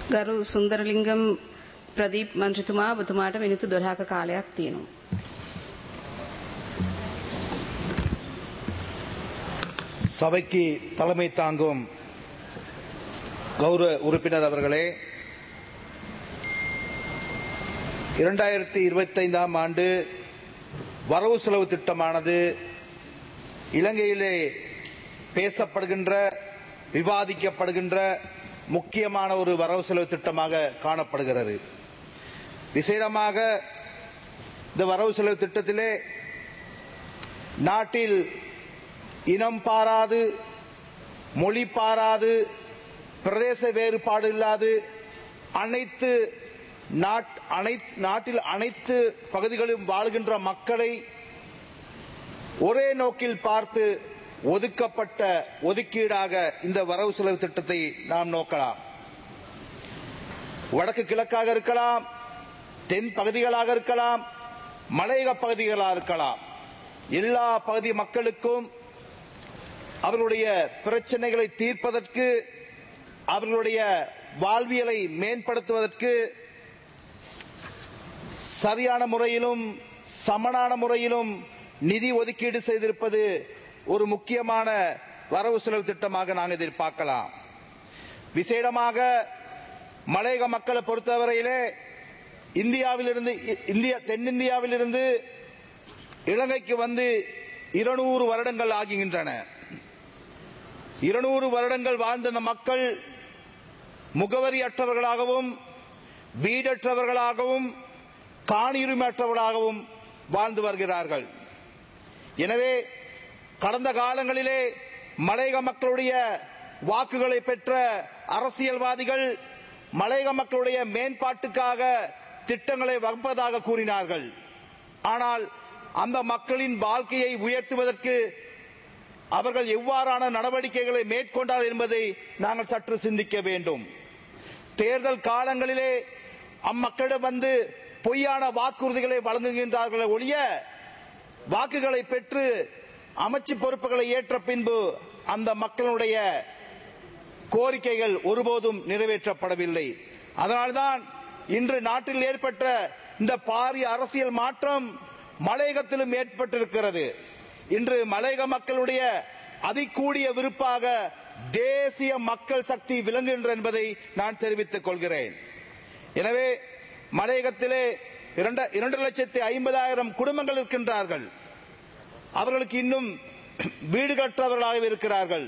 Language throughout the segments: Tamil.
ගරු සුන්දරලිංගම් ප්‍රදීප් මන්ත්‍රතුමා ඔබතුමාට මිනිත්තු 12ක කාලයක් තියෙනවා. சபைக்கு தலைமை தாங்கும் கௌரவ உறுப்பினர் அவர்களே இரண்டாயிரத்தி இருபத்தைந்தாம் ஆண்டு வரவு செலவு திட்டமானது இலங்கையிலே பேசப்படுகின்ற விவாதிக்கப்படுகின்ற முக்கியமான ஒரு வரவு செலவு திட்டமாக காணப்படுகிறது விசேடமாக இந்த வரவு செலவு திட்டத்திலே நாட்டில் இனம் பாராது மொழி பாராது பிரதேச வேறுபாடு இல்லாது அனைத்து நாட் அனைத்து நாட்டில் அனைத்து பகுதிகளிலும் வாழ்கின்ற மக்களை ஒரே நோக்கில் பார்த்து ஒதுக்கப்பட்ட ஒதுக்கீடாக இந்த வரவு செலவு திட்டத்தை நாம் நோக்கலாம் வடக்கு கிழக்காக இருக்கலாம் தென் பகுதிகளாக இருக்கலாம் மலையக பகுதிகளாக இருக்கலாம் எல்லா பகுதி மக்களுக்கும் அவர்களுடைய பிரச்சனைகளை தீர்ப்பதற்கு அவர்களுடைய வாழ்வியலை மேம்படுத்துவதற்கு சரியான முறையிலும் சமனான முறையிலும் நிதி ஒதுக்கீடு செய்திருப்பது ஒரு முக்கியமான வரவு செலவு திட்டமாக நாங்கள் இதில் பார்க்கலாம் விசேடமாக மலையக மக்களை பொறுத்தவரையிலே இந்தியாவிலிருந்து இந்தியா தென்னிந்தியாவிலிருந்து இலங்கைக்கு வந்து இருநூறு வருடங்கள் ஆகின்றன இருநூறு வருடங்கள் வாழ்ந்த அந்த மக்கள் முகவரியற்றவர்களாகவும் வீடற்றவர்களாகவும் காணியுரிமையற்றவர்களாகவும் வாழ்ந்து வருகிறார்கள் எனவே கடந்த காலங்களிலே மலையக மக்களுடைய வாக்குகளை பெற்ற அரசியல்வாதிகள் மலையக மக்களுடைய மேம்பாட்டுக்காக திட்டங்களை வகுப்பதாக கூறினார்கள் ஆனால் அந்த மக்களின் வாழ்க்கையை உயர்த்துவதற்கு அவர்கள் எவ்வாறான நடவடிக்கைகளை மேற்கொண்டார் என்பதை நாங்கள் சற்று சிந்திக்க வேண்டும் தேர்தல் காலங்களிலே அம்மக்களிடம் வந்து பொய்யான வாக்குறுதிகளை வழங்குகின்றார்களே ஒழிய வாக்குகளை பெற்று அமைச்சு பொறுப்புகளை ஏற்ற பின்பு அந்த மக்களுடைய கோரிக்கைகள் ஒருபோதும் நிறைவேற்றப்படவில்லை அதனால்தான் இன்று நாட்டில் ஏற்பட்ட இந்த பாரிய அரசியல் மாற்றம் மலையகத்திலும் ஏற்பட்டிருக்கிறது இன்று மலையக மக்களுடைய அதிகூடிய விருப்பாக தேசிய மக்கள் சக்தி விளங்குகின்ற என்பதை நான் தெரிவித்துக் கொள்கிறேன் எனவே மலையகத்திலே இரண்டு இரண்டு லட்சத்தி ஐம்பதாயிரம் குடும்பங்கள் இருக்கின்றார்கள் அவர்களுக்கு இன்னும் வீடு கற்றவர்களாக இருக்கிறார்கள்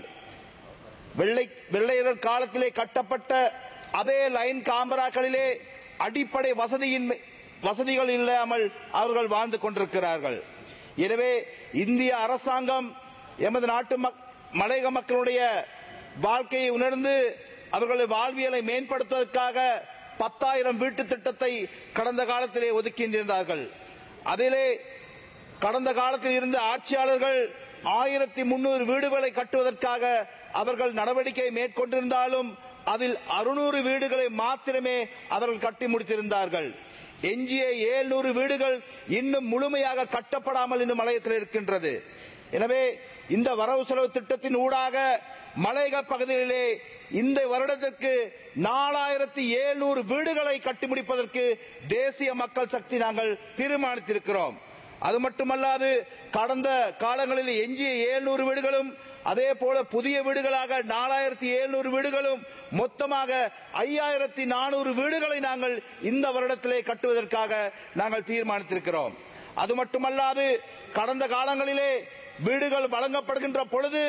வெள்ளை வெள்ளையர் காலத்திலே கட்டப்பட்ட அதே லைன் காமராக்களிலே அடிப்படை வசதியின் வசதிகள் இல்லாமல் அவர்கள் வாழ்ந்து கொண்டிருக்கிறார்கள் எனவே இந்திய அரசாங்கம் எமது நாட்டு மலையக மக்களுடைய வாழ்க்கையை உணர்ந்து அவர்களது வாழ்வியலை மேம்படுத்துவதற்காக பத்தாயிரம் வீட்டு திட்டத்தை கடந்த காலத்திலே ஒதுக்கியிருந்தார்கள் அதிலே கடந்த காலத்தில் இருந்த ஆட்சியாளர்கள் ஆயிரத்தி முன்னூறு வீடுகளை கட்டுவதற்காக அவர்கள் நடவடிக்கை மேற்கொண்டிருந்தாலும் அதில் அறுநூறு வீடுகளை மாத்திரமே அவர்கள் கட்டி முடித்திருந்தார்கள் எஞ்சிய ஏழ்நூறு வீடுகள் இன்னும் முழுமையாக கட்டப்படாமல் இன்னும் மலையத்தில் இருக்கின்றது எனவே இந்த வரவு செலவு திட்டத்தின் ஊடாக மலையக பகுதிகளிலே இந்த வருடத்திற்கு நாலாயிரத்தி எழுநூறு வீடுகளை கட்டி முடிப்பதற்கு தேசிய மக்கள் சக்தி நாங்கள் தீர்மானித்திருக்கிறோம் அது மட்டுமல்லாது கடந்த காலங்களில் எஞ்சிய ஏழ்நூறு வீடுகளும் அதே போல புதிய வீடுகளாக நாலாயிரத்தி எழுநூறு வீடுகளும் மொத்தமாக ஐயாயிரத்தி நானூறு வீடுகளை நாங்கள் இந்த வருடத்திலே கட்டுவதற்காக நாங்கள் தீர்மானித்திருக்கிறோம் அது மட்டுமல்லாது கடந்த காலங்களிலே வீடுகள் வழங்கப்படுகின்ற பொழுது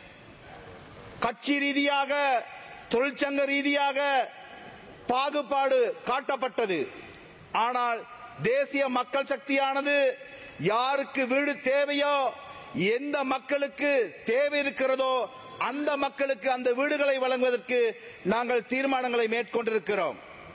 கட்சி ரீதியாக தொழிற்சங்க ரீதியாக பாகுபாடு காட்டப்பட்டது ஆனால் தேசிய மக்கள் சக்தியானது யாருக்கு வீடு தேவையோ எந்த மக்களுக்கு தேவை இருக்கிறதோ அந்த மக்களுக்கு அந்த வீடுகளை வழங்குவதற்கு நாங்கள் தீர்மானங்களை மேற்கொண்டிருக்கிறோம்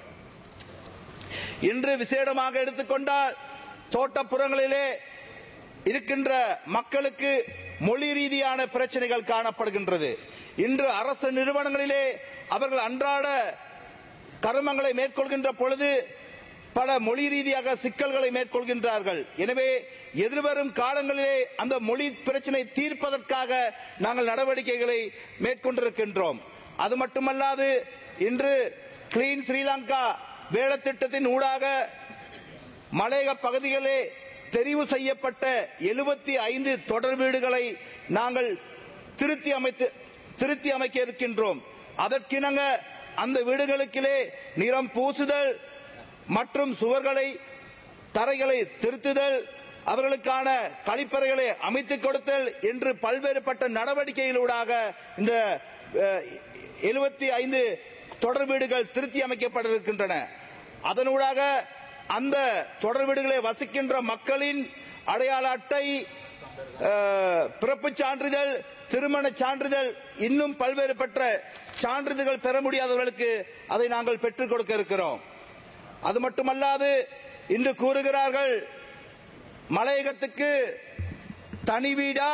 இன்று விசேடமாக எடுத்துக்கொண்டால் தோட்டப்புறங்களிலே இருக்கின்ற மக்களுக்கு மொழி ரீதியான பிரச்சனைகள் காணப்படுகின்றது இன்று அரசு நிறுவனங்களிலே அவர்கள் அன்றாட கர்மங்களை மேற்கொள்கின்ற பொழுது பல மொழி ரீதியாக சிக்கல்களை மேற்கொள்கின்றார்கள் எனவே எதிர்வரும் காலங்களிலே அந்த மொழி பிரச்சனை தீர்ப்பதற்காக நாங்கள் நடவடிக்கைகளை மேற்கொண்டிருக்கின்றோம் அது மட்டுமல்லாது இன்று கிளீன் ஸ்ரீலங்கா வேலைத்திட்டத்தின் ஊடாக மலையக பகுதிகளே தெரிவு செய்யப்பட்ட எழுபத்தி ஐந்து தொடர் வீடுகளை நாங்கள் திருத்தி அமைத்து திருத்தி அமைக்க இருக்கின்றோம் அதற்கிணங்க அந்த வீடுகளுக்கிலே நிறம் பூசுதல் மற்றும் சுவர்களை தரைகளை திருத்துதல் அவர்களுக்கான கழிப்பறைகளை அமைத்துக் கொடுத்தல் என்று பல்வேறுபட்ட நடவடிக்கைகளூடாக இந்த எழுபத்தி ஐந்து தொடர் வீடுகள் திருத்தி அமைக்கப்பட்டிருக்கின்றன அதனூடாக அந்த தொடர் வீடுகளை வசிக்கின்ற மக்களின் அடையாள அட்டை அஹ், பிறப்புச் சான்றிதழ் திருமண சான்றிதழ் இன்னும் பல்வேறுபட்ட சான்றிதழ்கள் பெற முடியாதவர்களுக்கு அதை நாங்கள் பெற்றுக் கொடுக்க இருக்கிறோம் அது மட்டுமல்லாது இன்று கூறுகிறார்கள் மலையகத்துக்கு தனி வீடா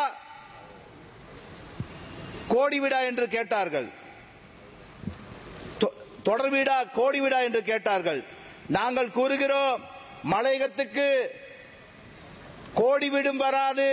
கோடி வீடா என்று கேட்டார்கள் தொ- தொடர் வீடா கோடி வீடா என்று கேட்டார்கள் நாங்கள் கூறுகிறோம் மலையகத்துக்கு கோடி வீடும் வராது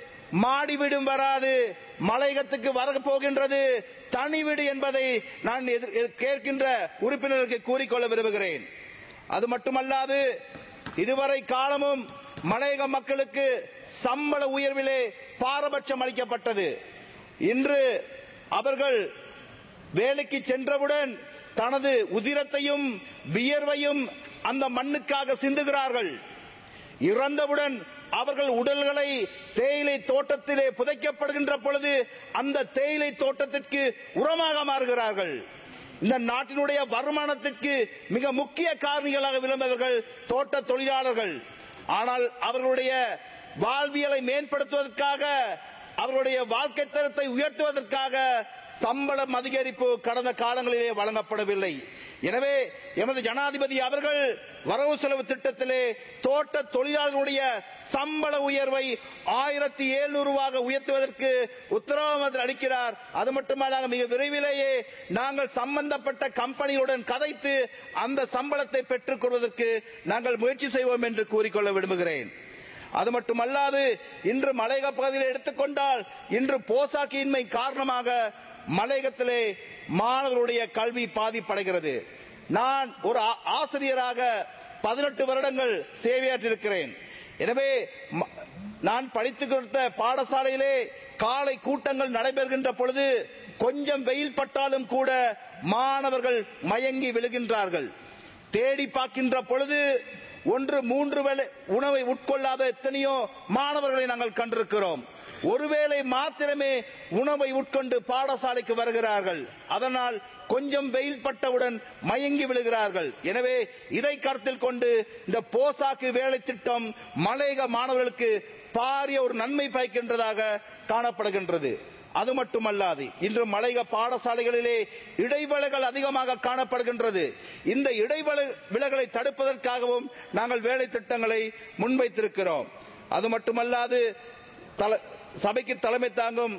மாடி வீடும் வராது மலையகத்துக்கு வர போகின்றது தனி வீடு என்பதை நான் எதிர்- எ- கேட்கின்ற உறுப்பினருக்கு கூறிக்கொள்ள விரும்புகிறேன் அது மட்டுமல்லாது இதுவரை காலமும் மலையக மக்களுக்கு சம்பள உயர்விலே பாரபட்சம் அளிக்கப்பட்டது இன்று அவர்கள் வேலைக்கு சென்றவுடன் தனது உதிரத்தையும் வியர்வையும் அந்த மண்ணுக்காக சிந்துகிறார்கள் இறந்தவுடன் அவர்கள் உடல்களை தேயிலை தோட்டத்திலே புதைக்கப்படுகின்ற பொழுது அந்த தேயிலை தோட்டத்திற்கு உரமாக மாறுகிறார்கள் இந்த நாட்டினுடைய வருமானத்திற்கு மிக முக்கிய காரணிகளாக விளம்பவர்கள் தோட்ட தொழிலாளர்கள் ஆனால் அவர்களுடைய வாழ்வியலை மேம்படுத்துவதற்காக அவர்களுடைய வாழ்க்கை தரத்தை உயர்த்துவதற்காக சம்பளம் அதிகரிப்பு கடந்த காலங்களிலே வழங்கப்படவில்லை எனவே எமது ஜனாதிபதி அவர்கள் வரவு செலவு திட்டத்திலே தோட்ட தொழிலாளர்களுடைய சம்பள உயர்வை ஆயிரத்தி எழுநூறு ரூபாக உயர்த்துவதற்கு உத்தரவாதம் அளிக்கிறார் அது மட்டுமல்லாக மிக விரைவிலேயே நாங்கள் சம்பந்தப்பட்ட கம்பெனியுடன் கதைத்து அந்த சம்பளத்தை பெற்றுக் கொள்வதற்கு நாங்கள் முயற்சி செய்வோம் என்று கூறிக்கொள்ள விரும்புகிறேன் அது மட்டுமல்லாது இன்று மலையக பகுதியில் எடுத்துக்கொண்டால் இன்று போசாக்கியின்மை காரணமாக மலையகத்திலே மாணவர்களுடைய கல்வி பாதிப்படைகிறது நான் ஒரு ஆ- ஆசிரியராக பதினெட்டு வருடங்கள் சேவையாற்றிருக்கிறேன் எனவே ம- நான் படித்து கொடுத்த பாடசாலையிலே காலை கூட்டங்கள் நடைபெறுகின்ற பொழுது கொஞ்சம் வெயில் பட்டாலும் கூட மாணவர்கள் மயங்கி விழுகின்றார்கள் தேடி பார்க்கின்ற பொழுது ஒன்று மூன்று வேளை உணவை உட்கொள்ளாத எத்தனையோ மாணவர்களை நாங்கள் கண்டிருக்கிறோம் ஒருவேளை மாத்திரமே உணவை உட்கொண்டு பாடசாலைக்கு வருகிறார்கள் அதனால் கொஞ்சம் வெயில் பட்டவுடன் மயங்கி விழுகிறார்கள் எனவே இதை கருத்தில் கொண்டு இந்த போசாக்கு வேலை திட்டம் மலையக மாணவர்களுக்கு பாரிய ஒரு நன்மை பயக்கின்றதாக காணப்படுகின்றது அது மட்டுமல்லாது இன்று மலையக பாடசாலைகளிலே இடைவெளிகள் அதிகமாக காணப்படுகின்றது இந்த இடைவெளி விலகலை தடுப்பதற்காகவும் நாங்கள் வேலை திட்டங்களை முன்வைத்திருக்கிறோம் அது மட்டுமல்லாது தல- சபைக்கு தலைமை தாங்கும்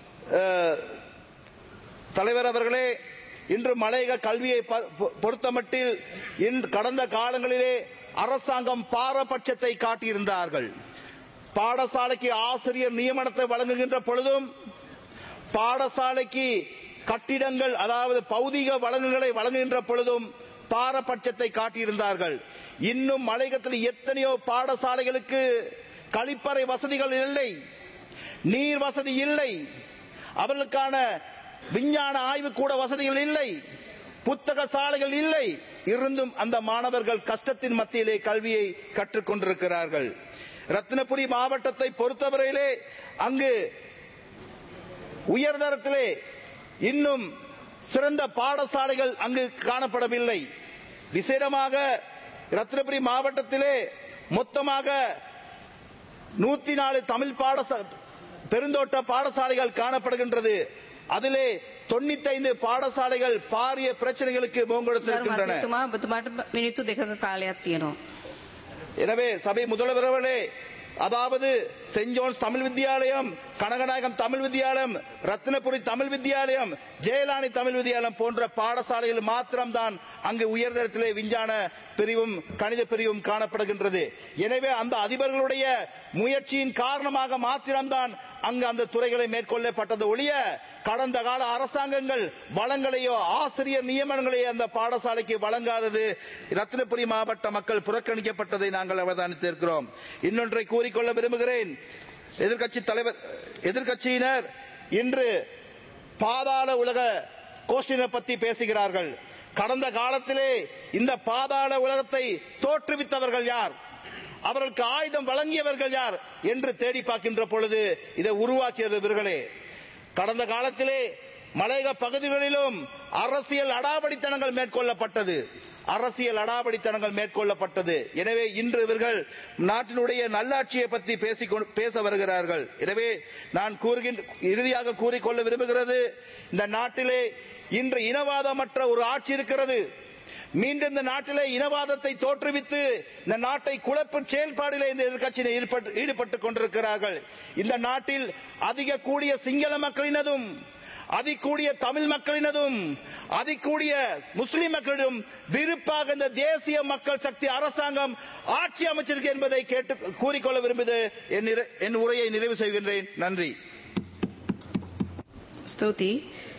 அஹ், தலைவர் அவர்களே இன்று மலையக கல்வியை ப- பொ- பொறுத்தமட்டில் இன்று கடந்த காலங்களிலே அரசாங்கம் பாரபட்சத்தை காட்டியிருந்தார்கள் பாடசாலைக்கு ஆசிரியர் நியமனத்தை வழங்குகின்ற பொழுதும் பாடசாலைக்கு கட்டிடங்கள் அதாவது பௌதிக வழங்குகளை வழங்குகின்ற பொழுதும் பாரபட்சத்தை காட்டியிருந்தார்கள் இன்னும் மலையகத்தில் எத்தனையோ பாடசாலைகளுக்கு கழிப்பறை வசதிகள் இல்லை நீர் வசதி இல்லை அவர்களுக்கான விஞ்ஞான ஆய்வு கூட வசதிகள் இல்லை புத்தக சாலைகள் இல்லை இருந்தும் அந்த மாணவர்கள் கஷ்டத்தின் மத்தியிலே கல்வியை கற்றுக்கொண்டிருக்கிறார்கள் ரத்னபுரி மாவட்டத்தை பொறுத்தவரையிலே அங்கு உயர்தரத்திலே இன்னும் சிறந்த பாடசாலைகள் அங்கு காணப்படவில்லை விசேடமாக ரத்னபுரி மாவட்டத்திலே மொத்தமாக நூத்தி நாலு தமிழ் பாடசா பெருந்தோட்ட பாடசாலைகள் காணப்படுகின்றது அதிலே தொண்ணூத்தைந்து பாடசாலைகள் பாரிய பிரச்சனைகளுக்கு ගරු முகங்கொடுத்திருக்கின்றன මන්ත්‍රීතුමා ඔබතුමාට මිනිත්තු දෙකක කාලයක් තියෙනවා. எனவே சபை முதல்வர்களே அதாவது சென்ட் ஜோன்ஸ் தமிழ் வித்தியாலயம் கனகநாயகம் தமிழ் வித்தியாலயம் ரத்தினபுரி தமிழ் வித்தியாலயம் ஜெயலானி தமிழ் வித்தியாலயம் போன்ற பாடசாலைகள் மாத்திரம்தான் அங்கு உயர்தரத்திலே விஞ்ஞான பிரிவும் கணித பிரிவும் காணப்படுகின்றது எனவே அந்த அதிபர்களுடைய முயற்சியின் காரணமாக மாத்திரம்தான் அங்கு அந்த துறைகளை மேற்கொள்ளப்பட்டது ஒழிய கடந்த கால அரசாங்கங்கள் வளங்களையோ ஆசிரியர் நியமனங்களையோ அந்த பாடசாலைக்கு வழங்காதது ரத்தினபுரி மாவட்ட மக்கள் புறக்கணிக்கப்பட்டதை நாங்கள் அவதானித்திருக்கிறோம் இன்னொன்றை கூறிக்கொள்ள விரும்புகிறேன் எதிர்க்கட்சி தலைவர் எதிர்க்கட்சியினர் இன்று பாதாள உலக கோஷ்டினை பத்தி பேசுகிறார்கள் கடந்த காலத்திலே இந்த பாதாள உலகத்தை தோற்றுவித்தவர்கள் யார் அவர்களுக்கு ஆயுதம் வழங்கியவர்கள் யார் என்று தேடி பார்க்கின்ற பொழுது இதை உருவாக்கியவர்களே கடந்த காலத்திலே மலையக பகுதிகளிலும் அரசியல் அடாவடித்தனங்கள் மேற்கொள்ளப்பட்டது அரசியல் அடாவடித்தனங்கள் மேற்கொள்ளப்பட்டது எனவே இன்று இவர்கள் நாட்டினுடைய நல்லாட்சியை பற்றி பேசிக் கொண்டு- பேச வருகிறார்கள் எனவே நான் கூறுகின்ற இறுதியாக கூறிக்கொள்ள விரும்புகிறது இந்த நாட்டிலே இன்று இனவாதமற்ற ஒரு ஆட்சி இருக்கிறது மீண்டும் இந்த நாட்டிலே இனவாதத்தை தோற்றுவித்து இந்த நாட்டை குழப்ப செயல்பாடிலே இந்த எதிர்க்கட்சியினர் ஈடுபட்டு ஈடுபட்டுக் கொண்டிருக்கிறார்கள் இந்த நாட்டில் அதிக கூடிய சிங்கள மக்களினதும் அதிகூடிய தமிழ் மக்களினதும் அதிகூடிய முஸ்லிம் மக்களிடம் விருப்பாக இந்த தேசிய மக்கள் சக்தி அரசாங்கம் ஆட்சி அமைச்சிருக்கு என்பதை கேட்டு கூறிக்கொள்ள விரும்புது என் நிறை- என் உரையை நிறைவு செய்கின்றேன் நன்றி ස්තුතියි